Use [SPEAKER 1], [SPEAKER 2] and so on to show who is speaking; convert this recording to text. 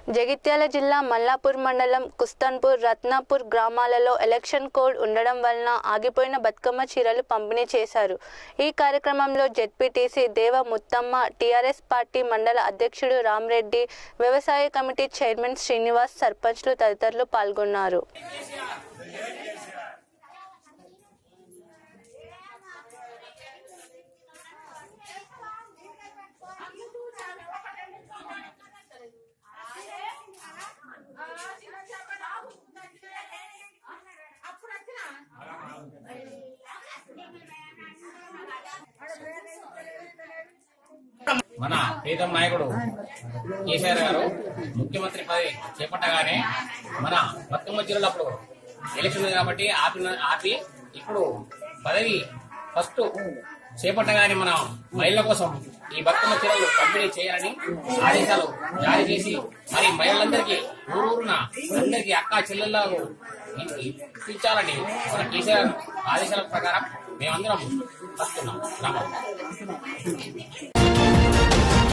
[SPEAKER 1] జగిత్యాల జిల్లా మల్లాపూర్ మండలం కుస్తాన్పూర్ రత్నాపూర్ గ్రామాలలో ఎలక్షన్ కోడ్ ఉండడం వలన ఆగిపోయిన బతుకమ్మ చీరలు పంపిణీ చేశారు ఈ కార్యక్రమంలో జెడ్పీటీసీ దేవ ముత్తమ్మ టీఆర్ఎస్ పార్టీ మండల అధ్యక్షుడు రామరెడ్డి వ్యవసాయ కమిటీ చైర్మన్ శ్రీనివాస్ సర్పంచ్లు తదితరులు పాల్గొన్నారు
[SPEAKER 2] మన ప్రీతం నాయకుడు కేసీఆర్ గారు ముఖ్యమంత్రి పదవి చేపట్టగానే మన బతుకమ్మ చీరలప్పుడు ఎలక్షన్ ఉంది కాబట్టి ఆపి ఆపి ఇప్పుడు పదవి ఫస్ట్ చేపట్టగానే మన మహిళల కోసం ఈ బతుకమ్మ చీరలు పంపిణీ చేయాలని ఆదేశాలు జారీ చేసి మరి మహిళలందరికీ ఊరూరున అందరికీ అక్క చెల్లెళ్ళకు ఇప్పించాలని మన కేసీఆర్ ఆదేశాల ప్రకారం మేమందరం వస్తున్నాం గ్రామం